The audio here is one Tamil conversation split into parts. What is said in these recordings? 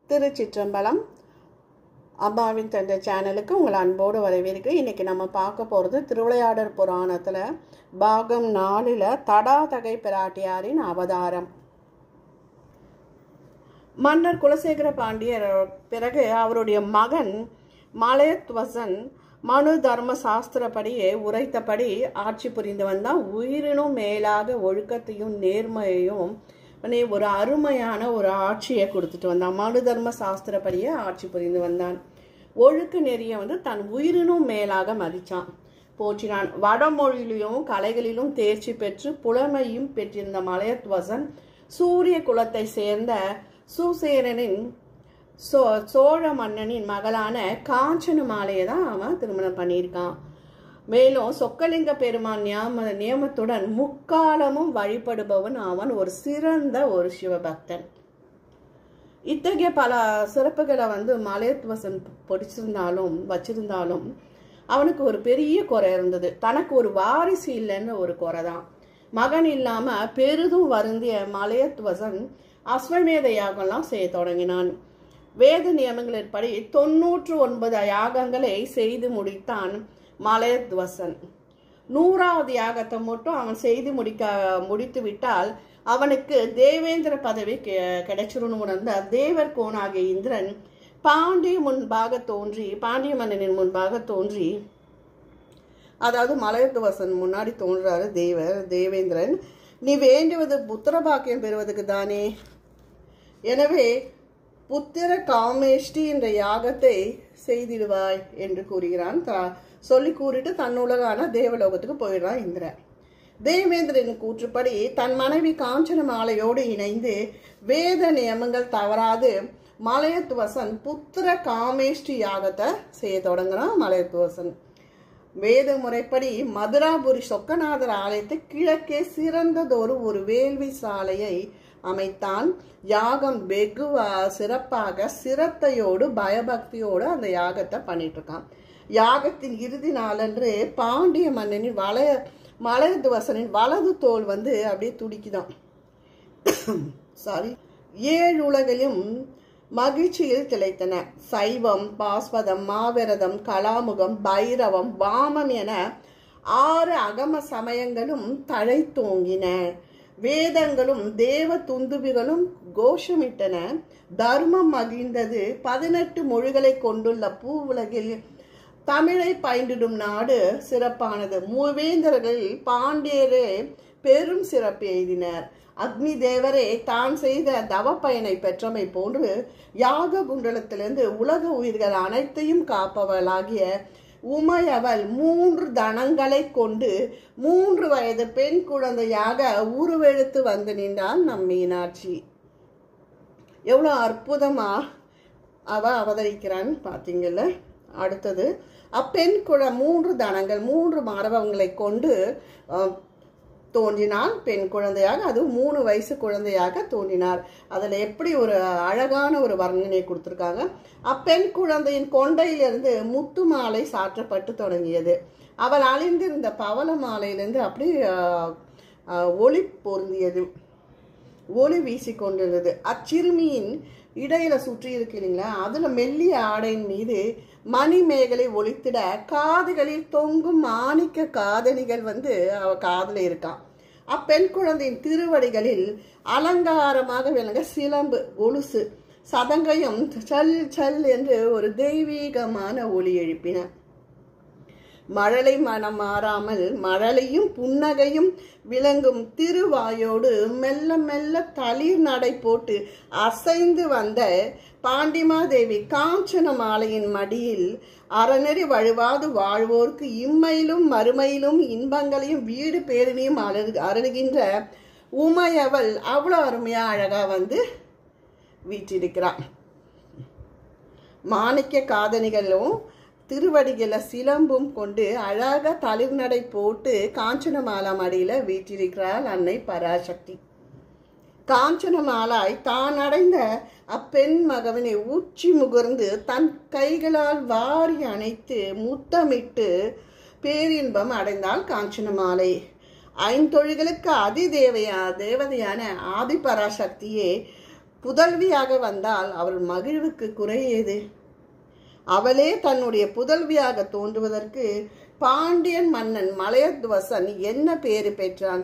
திருச்சிற்றம்பலம் அம்மாவின் தந்தை சேனலுக்கு உங்களை அன்போடு வரவேற்கு இன்னைக்கு நம்ம பார்க்க போகிறது திருவிளையாடற் புராணத்தில் பாகம் நாலில் தடாதகை பிராட்டியாரின் அவதாரம் மன்னர் குலசேகர பாண்டியர் பிறகு அவருடைய மகன் மலையத்வசன் மனு தர்ம சாஸ்திரப்படியே உரைத்தபடி ஆட்சி புரிந்து வந்தான் உயிரினும் மேலாக ஒழுக்கத்தையும் நேர்மையையும் நீ ஒரு அருமையான ஒரு ஆட்சியை கொடுத்துட்டு வந்தான் மனு தர்ம சாஸ்திரப்படியே ஆட்சி புரிந்து வந்தான் ஒழுக்க நெறிய வந்து தன் உயிரினும் மேலாக மதிச்சான் போற்றினான் வடமொழியிலும் கலைகளிலும் தேர்ச்சி பெற்று புலமையும் பெற்றிருந்த மலையத்வசன் சூரிய குலத்தை சேர்ந்த சுசேரனின் சோ சோழ மன்னனின் மகளான காஞ்சன மாலையை தான் அவன் திருமணம் பண்ணியிருக்கான் மேலும் சொக்கலிங்க பெருமான் நியாம நியமத்துடன் முக்காலமும் வழிபடுபவன் அவன் ஒரு சிறந்த ஒரு சிவபக்தன் இத்தகைய பல சிறப்புகளை வந்து மலையத்வசன் படிச்சிருந்தாலும் வச்சிருந்தாலும் அவனுக்கு ஒரு பெரிய குறை இருந்தது தனக்கு ஒரு வாரிசு இல்லைன்னு ஒரு குறை தான் மகன் இல்லாம பெரிதும் வருந்திய மலையத்வசன் அஸ்வமேத யாகம்லாம் செய்ய தொடங்கினான் வேத நியமங்களின்படி தொன்னூற்று ஒன்பது யாகங்களை செய்து முடித்தான் மலையத்வசன் நூறாவது யாகத்தை மட்டும் அவன் செய்து முடிக்க முடித்து விட்டால் அவனுக்கு தேவேந்திர பதவி கிடைச்சிருன்னு உணர்ந்த தேவர் கோனாகிய இந்திரன் பாண்டிய முன்பாக தோன்றி பாண்டிய மன்னனின் முன்பாக தோன்றி அதாவது மலையத்துவசன் முன்னாடி தோன்றாரு தேவர் தேவேந்திரன் நீ வேண்டுவது புத்திர பாக்கியம் பெறுவதற்கு தானே எனவே புத்திர காமேஷ்டி என்ற யாகத்தை செய்திடுவாய் என்று கூறுகிறான் சொல்லி கூறிட்டு தன்னுலகான தேவலோகத்துக்கு போயிடுறான் இந்திரன் தேவேந்திரன் கூற்றுப்படி தன் மனைவி காஞ்சன மாலையோடு இணைந்து வேத நியமங்கள் தவறாது மலையத்துவசன் புத்திர காமேஷ்டி யாகத்தை செய்ய தொடங்குறான் மலையத்துவசன் வேத முறைப்படி மதுராபுரி சொக்கநாதர் ஆலயத்தை கிழக்கே சிறந்ததொரு ஒரு வேள்வி சாலையை அமைத்தான் யாகம் வெகு சிறப்பாக சிரத்தையோடு பயபக்தியோடு அந்த யாகத்தை பண்ணிட்டு இருக்கான் யாகத்தின் இறுதி நாளன்று பாண்டிய மன்னனின் வளைய மலையதுவசனின் வலது தோல் வந்து அப்படியே துடிக்குதான் சாரி ஏழு உலகிலும் மகிழ்ச்சியில் திளைத்தன சைவம் பாஸ்வதம் மாவிரதம் கலாமுகம் பைரவம் வாமம் என ஆறு அகம சமயங்களும் தழைத்தோங்கின வேதங்களும் தேவ துந்துபிகளும் கோஷமிட்டன தர்மம் மகிழ்ந்தது பதினெட்டு மொழிகளை கொண்டுள்ள பூ உலகில் தமிழை பயின்றிடும் நாடு சிறப்பானது மூவேந்தர்களில் பாண்டியரே பெரும் சிறப்பு எய்தினர் அக்னி தேவரே தான் செய்த தவ பயனை பெற்றமை போன்று யாக குண்டலத்திலிருந்து உலக உயிர்கள் அனைத்தையும் காப்பவளாகிய உமையவள் மூன்று தனங்களை கொண்டு மூன்று வயது பெண் குழந்தையாக உருவெடுத்து வந்து நின்றான் நம் மீனாட்சி எவ்வளோ அற்புதமா அவ அவதரிக்கிறான்னு பார்த்தீங்கல்ல அடுத்தது அப்பெண் குழ மூன்று தனங்கள் மூன்று மாணவங்களை கொண்டு தோன்றினாள் பெண் குழந்தையாக அது மூணு வயசு குழந்தையாக தோன்றினார் அதில் எப்படி ஒரு அழகான ஒரு வர்ணனை கொடுத்துருக்காங்க அப்பெண் குழந்தையின் கொண்டையிலிருந்து முத்து மாலை சாற்றப்பட்டு தொடங்கியது அவள் அழிந்திருந்த பவள மாலையிலிருந்து அப்படி ஒளி பொருந்தியது ஒளி வீசி கொண்டிருந்தது அச்சிறுமியின் இடையில சுற்றி இருக்கு இல்லைங்களா அதுல மெல்லிய ஆடையின் மீது மணிமேகலை ஒழித்திட காதுகளில் தொங்கும் மாணிக்க காதணிகள் வந்து அவ காதுல இருக்கான் அப்பெண் குழந்தையின் திருவடிகளில் அலங்காரமாக விளங்க சிலம்பு கொலுசு சதங்கையும் சல் சல் என்று ஒரு தெய்வீகமான ஒளி எழுப்பின மழலை மனம் மாறாமல் மழலையும் புன்னகையும் விளங்கும் திருவாயோடு மெல்ல மெல்ல தளிர் நடை போட்டு அசைந்து வந்த பாண்டிமாதேவி காஞ்சன மாலையின் மடியில் அறநெறி வழுவாது வாழ்வோர்க்கு இம்மையிலும் மறுமையிலும் இன்பங்களையும் வீடு பேரினையும் அரு அருளுகின்ற உமையவள் அவ்வளோ அருமையா அழகா வந்து வீற்றிருக்கிறான் மாணிக்க காதணிகளும் திருவடிகள சிலம்பும் கொண்டு அழக தளிர்நடை போட்டு காஞ்சனமாலா மடியில வீற்றிருக்கிறாள் அன்னை பராசக்தி காஞ்சனமாலாய் தான் அடைந்த அப்பெண் மகவனை உச்சி முகர்ந்து தன் கைகளால் வாரி அணைத்து முத்தமிட்டு பேரின்பம் அடைந்தாள் காஞ்சனமாலை ஐந்தொழில்களுக்கு அதிதேவையா தேவதையான ஆதிபராசக்தியே புதல்வியாக வந்தால் அவள் மகிழ்வுக்கு குறையேது அவளே தன்னுடைய புதல்வியாக தோன்றுவதற்கு பாண்டியன் மன்னன் மலையத்வசன் என்ன பேறு பெற்றான்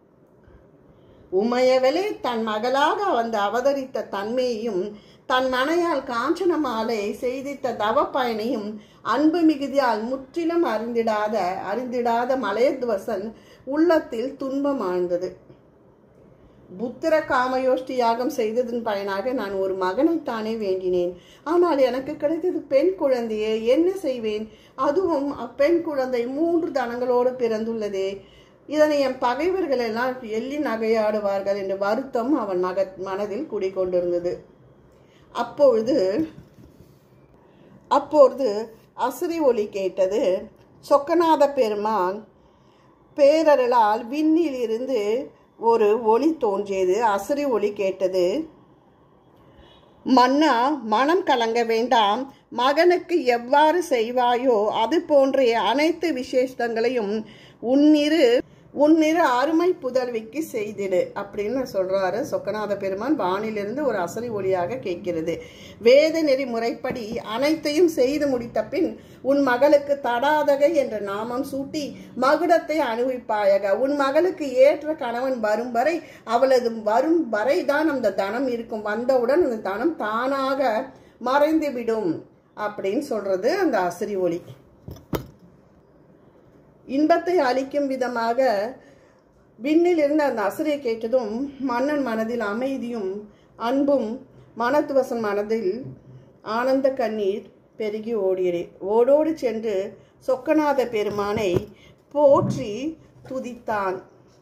உமையவளே தன் மகளாக வந்து அவதரித்த தன்மையையும் தன் மனையால் காஞ்சனமாலை செய்தித்த தவ பயனையும் அன்பு மிகுதியால் முற்றிலும் அறிந்திடாத அறிந்திடாத மலையத்வசன் உள்ளத்தில் துன்பம் ஆழ்ந்தது புத்திர காமயோஷ்டி யாகம் செய்ததன் பயனாக நான் ஒரு மகனைத்தானே வேண்டினேன் ஆனால் எனக்கு கிடைத்தது பெண் குழந்தையே என்ன செய்வேன் அதுவும் அப்பெண் குழந்தை மூன்று தனங்களோடு பிறந்துள்ளதே இதனை என் பகைவர்கள் எல்லாம் எள்ளி நகையாடுவார்கள் என்ற வருத்தம் அவன் மக மனதில் குடிக்கொண்டிருந்தது அப்பொழுது அப்பொழுது அசுரி ஒலி கேட்டது சொக்கநாத பெருமான் பேரருளால் விண்ணில் இருந்து ஒரு ஒளி தோன்றியது அசுரி ஒளி கேட்டது மன்னா மனம் கலங்க வேண்டாம் மகனுக்கு எவ்வாறு செய்வாயோ அது போன்ற அனைத்து விசேஷங்களையும் உன்னிரு உன்னிரு அருமை புதல்விக்கு செய்திடு அப்படின்னு சொல்றாரு சொக்கநாத பெருமான் வானிலிருந்து ஒரு அசரி ஒளியாக கேட்கிறது வேத நெறி முறைப்படி அனைத்தையும் செய்து முடித்த பின் உன் மகளுக்கு தடாதகை என்ற நாமம் சூட்டி மகுடத்தை அனுபவிப்பாயக உன் மகளுக்கு ஏற்ற கணவன் வரும் வரை அவளது வரும் வரை தான் அந்த தனம் இருக்கும் வந்தவுடன் அந்த தனம் தானாக மறைந்துவிடும் அப்படின்னு சொல்றது அந்த அசரி ஒளி இன்பத்தை அளிக்கும் விதமாக விண்ணில் இருந்த அந்த அசுரை கேட்டதும் மன்னன் மனதில் அமைதியும் அன்பும் மனத்துவசன் மனதில் ஆனந்த கண்ணீர் பெருகி ஓடியது ஓடோடு சென்று சொக்கநாத பெருமானை போற்றி துதித்தான்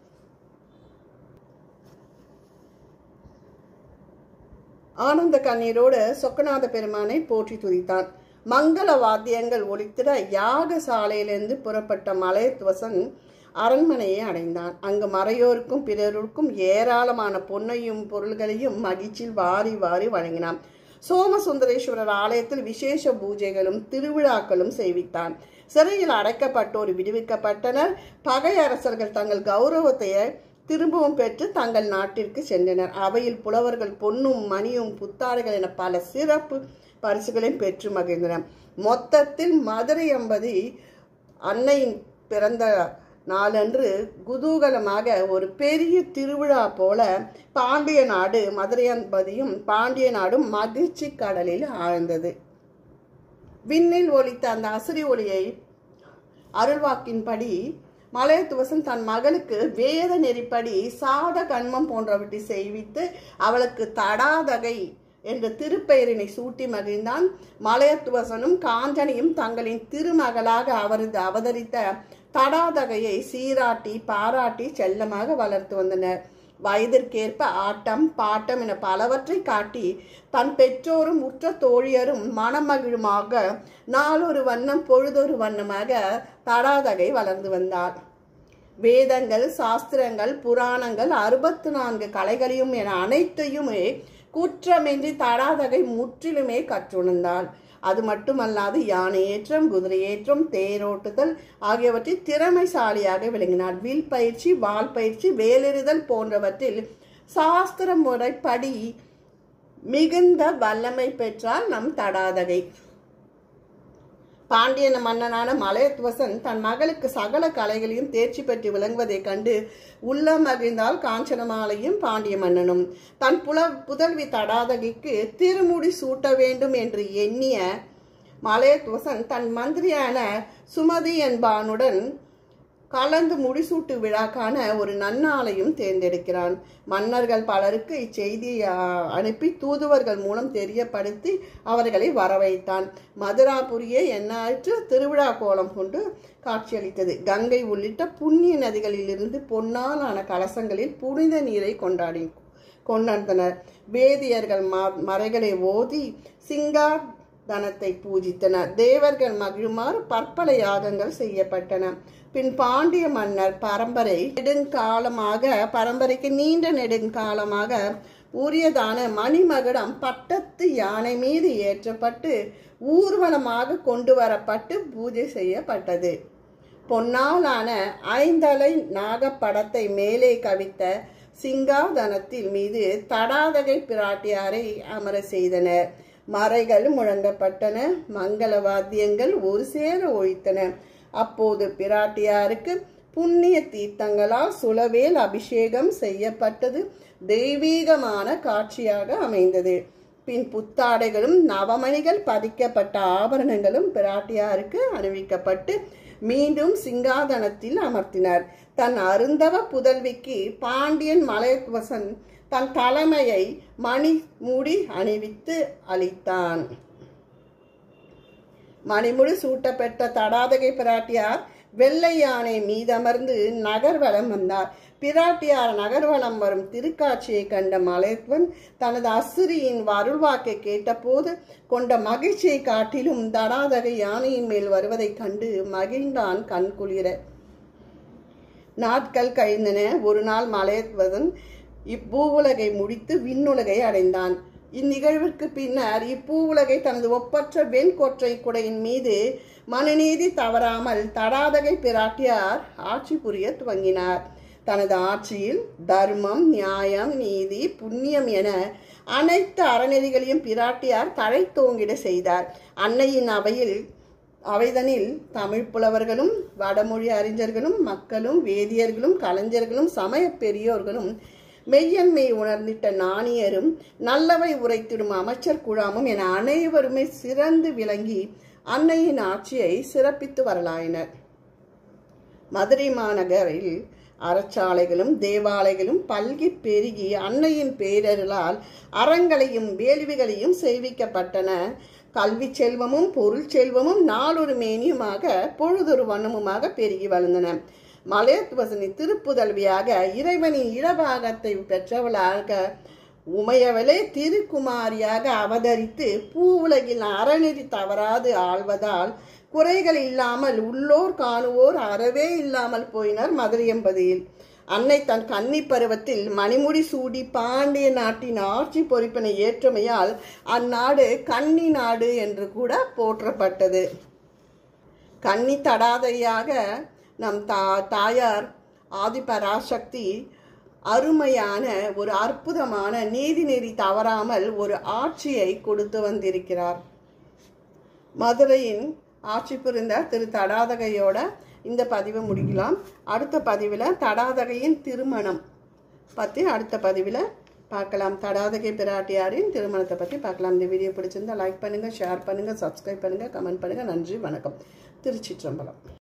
ஆனந்த கண்ணீரோடு சொக்கநாத பெருமானை போற்றி துதித்தான் மங்கள வாத்தியங்கள் ஒலித்திட யாக சாலையிலிருந்து புறப்பட்ட மலையத்துவசன் அரண்மனையை அடைந்தான் அங்கு மறையோருக்கும் பிறருக்கும் ஏராளமான பொன்னையும் பொருள்களையும் மகிழ்ச்சியில் வாரி வாரி வழங்கினான் சோமசுந்தரேஸ்வரர் ஆலயத்தில் விசேஷ பூஜைகளும் திருவிழாக்களும் செய்வித்தான் சிறையில் அடைக்கப்பட்டோர் விடுவிக்கப்பட்டனர் பகை அரசர்கள் தங்கள் கௌரவத்தை திரும்பவும் பெற்று தங்கள் நாட்டிற்கு சென்றனர் அவையில் புலவர்கள் பொன்னும் மணியும் புத்தாடைகள் என பல சிறப்பு பரிசுகளையும் பெற்று மகிழ்ந்தனர் மொத்தத்தில் மதுரை என்பது அன்னையின் பிறந்த நாளன்று குதூகலமாக ஒரு பெரிய திருவிழா போல பாண்டிய நாடு மதுரை என்பதையும் பாண்டிய நாடும் மகிழ்ச்சி கடலில் ஆழ்ந்தது விண்ணில் ஒலித்த அந்த அசுரி ஒளியை அருள்வாக்கின்படி மலையத்துவசன் தன் மகளுக்கு வேத நெறிப்படி சாத கண்மம் போன்றவற்றை செய்வித்து அவளுக்கு தடாதகை என்ற திருப்பெயரினை சூட்டி மகிழ்ந்தான் மலையத்துவசனும் காஞ்சனையும் தங்களின் திருமகளாக அவரது அவதரித்த தடாதகையை சீராட்டி பாராட்டி செல்லமாக வளர்த்து வந்தனர் வயதிற்கேற்ப ஆட்டம் பாட்டம் என பலவற்றை காட்டி தன் பெற்றோரும் உற்ற தோழியரும் மனமகிழுமாக நாளொரு வண்ணம் பொழுதொரு வண்ணமாக தடாதகை வளர்ந்து வந்தார் வேதங்கள் சாஸ்திரங்கள் புராணங்கள் அறுபத்து நான்கு கலைகளையும் என அனைத்தையுமே குற்றமின்றி தடாதகை முற்றிலுமே கற்றுணர்ந்தாள் அது மட்டுமல்லாது யானை ஏற்றம் குதிரை ஏற்றம் தேரோட்டுதல் ஆகியவற்றில் திறமைசாலியாக விளங்கினார் வில் பயிற்சி வால் பயிற்சி வேலெறிதல் போன்றவற்றில் சாஸ்திர முறைப்படி மிகுந்த வல்லமை பெற்றால் நம் தடாதகை பாண்டியன மன்னனான மலையத்வசன் தன் மகளுக்கு சகல கலைகளையும் தேர்ச்சி பெற்று விளங்குவதைக் கண்டு உள்ளம் மகிழ்ந்தால் காஞ்சனமாலையும் பாண்டிய மன்னனும் தன் புல புதல்வி தடாதகிக்கு திருமுடி சூட்ட வேண்டும் என்று எண்ணிய மலையத்வசன் தன் மந்திரியான சுமதி என்பானுடன் கலந்து முடிசூட்டு விழாக்கான ஒரு நன்னாளையும் தேர்ந்தெடுக்கிறான் மன்னர்கள் பலருக்கு இச்செய்தியை அனுப்பி தூதுவர்கள் மூலம் தெரியப்படுத்தி அவர்களை வரவைத்தான் மதுராபுரியே எண்ணாற்று திருவிழா கோலம் கொண்டு காட்சியளித்தது கங்கை உள்ளிட்ட புண்ணிய நதிகளிலிருந்து பொன்னால் ஆன கலசங்களில் புனித நீரை கொண்டாடி கொண்டாடினர் வேதியர்கள் மறைகளை ஓதி சிங்கா தனத்தை பூஜித்தனர் தேவர்கள் மகிழுமாறு பற்பல யாகங்கள் செய்யப்பட்டன பின் பாண்டிய மன்னர் பரம்பரை நெடுங்காலமாக பரம்பரைக்கு நீண்ட நெடுங்காலமாக உரியதான மணிமகுடம் பட்டத்து யானை மீது ஏற்றப்பட்டு ஊர்வலமாக கொண்டு வரப்பட்டு பூஜை செய்யப்பட்டது பொன்னாலான ஐந்தலை நாகப்படத்தை மேலே கவித்த சிங்காதனத்தில் மீது தடாதகை பிராட்டியாரை அமர செய்தனர் மறைகள் முழங்கப்பட்டன மங்கள வாத்தியங்கள் ஒரு சேர ஒழித்தன அப்போது பிராட்டியாருக்கு புண்ணிய தீர்த்தங்களால் சுலவேல் அபிஷேகம் செய்யப்பட்டது தெய்வீகமான காட்சியாக அமைந்தது பின் புத்தாடைகளும் நவமணிகள் பதிக்கப்பட்ட ஆபரணங்களும் பிராட்டியாருக்கு அணிவிக்கப்பட்டு மீண்டும் சிங்காதனத்தில் அமர்த்தினார் தன் அருந்தவ புதல்விக்கு பாண்டியன் மலையவசன் தன் தலைமையை மணி மூடி அணிவித்து அளித்தான் மணிமுடி சூட்டப்பெற்ற தடாதகை பிராட்டியார் வெள்ளை யானை மீதமர்ந்து நகர்வலம் வந்தார் பிராட்டியார் நகர்வலம் வரும் திருக்காட்சியை கண்ட மலையத்வன் தனது அசுரியின் அருள்வாக்கை கேட்டபோது கொண்ட மகிழ்ச்சியை காட்டிலும் தடாதகை யானையின் மேல் வருவதைக் கண்டு மகிழ்ந்தான் கண்குளிர நாட்கள் கழிந்தன ஒரு நாள் மலையத்வதன் இப்பூவுலகை முடித்து விண்ணுலகை அடைந்தான் இந்நிகழ்விற்கு பின்னர் இப்பூவுலகை தனது ஒப்பற்ற வெண்கொற்றை குடையின் மீது மனுநீதி தவறாமல் தடாதகை பிராட்டியார் ஆட்சி புரிய துவங்கினார் தனது ஆட்சியில் தர்மம் நியாயம் நீதி புண்ணியம் என அனைத்து அறநெறிகளையும் பிராட்டியார் தழைத்தோங்கிட செய்தார் அன்னையின் அவையில் அவைதனில் தமிழ் புலவர்களும் வடமொழி அறிஞர்களும் மக்களும் வேதியர்களும் கலைஞர்களும் சமய பெரியோர்களும் மெய்யன்மை உணர்ந்திட்ட நாணியரும் நல்லவை உரைத்திடும் அமைச்சர் குழாமும் என அனைவருமே சிறந்து விளங்கி அன்னையின் ஆட்சியை சிறப்பித்து வரலாயினர் மதுரை மாநகரில் அறச்சாலைகளும் தேவாலயங்களும் பல்கி பெருகி அன்னையின் பேரருளால் அறங்களையும் வேள்விகளையும் செய்விக்கப்பட்டன கல்வி செல்வமும் பொருள் செல்வமும் நாளொரு மேனியுமாக பொழுதொரு வண்ணமுமாக பெருகி வளர்ந்தன மலையத்துவசனி திருப்புதல்வியாக இறைவனின் இடபாகத்தை பெற்றவளாக உமையவளே திருக்குமாரியாக அவதரித்து பூவுலகில் அறநெறி தவறாது ஆள்வதால் குறைகள் இல்லாமல் உள்ளோர் காணுவோர் அறவே இல்லாமல் போயினர் மதுரையம்பதியில் அன்னை தன் கன்னி பருவத்தில் மணிமுடி சூடி பாண்டிய நாட்டின் ஆட்சி பொறுப்பினை ஏற்றமையால் அந்நாடு கன்னி நாடு என்று கூட போற்றப்பட்டது கன்னி தடாதையாக நம் தா தாயார் ஆதிபராசக்தி அருமையான ஒரு அற்புதமான நீதிநெறி தவறாமல் ஒரு ஆட்சியை கொடுத்து வந்திருக்கிறார் மதுரையின் ஆட்சி புரிந்த திரு தடாதகையோட இந்த பதிவை முடிக்கலாம் அடுத்த பதிவில் தடாதகையின் திருமணம் பற்றி அடுத்த பதிவில் பார்க்கலாம் தடாதகை பிராட்டியாரின் திருமணத்தை பற்றி பார்க்கலாம் இந்த வீடியோ பிடிச்சிருந்தா லைக் பண்ணுங்கள் ஷேர் பண்ணுங்கள் சப்ஸ்கிரைப் பண்ணுங்கள் கமெண்ட் பண்ணுங்கள் நன்றி வணக்கம் திருச்சிற்றம்பலம்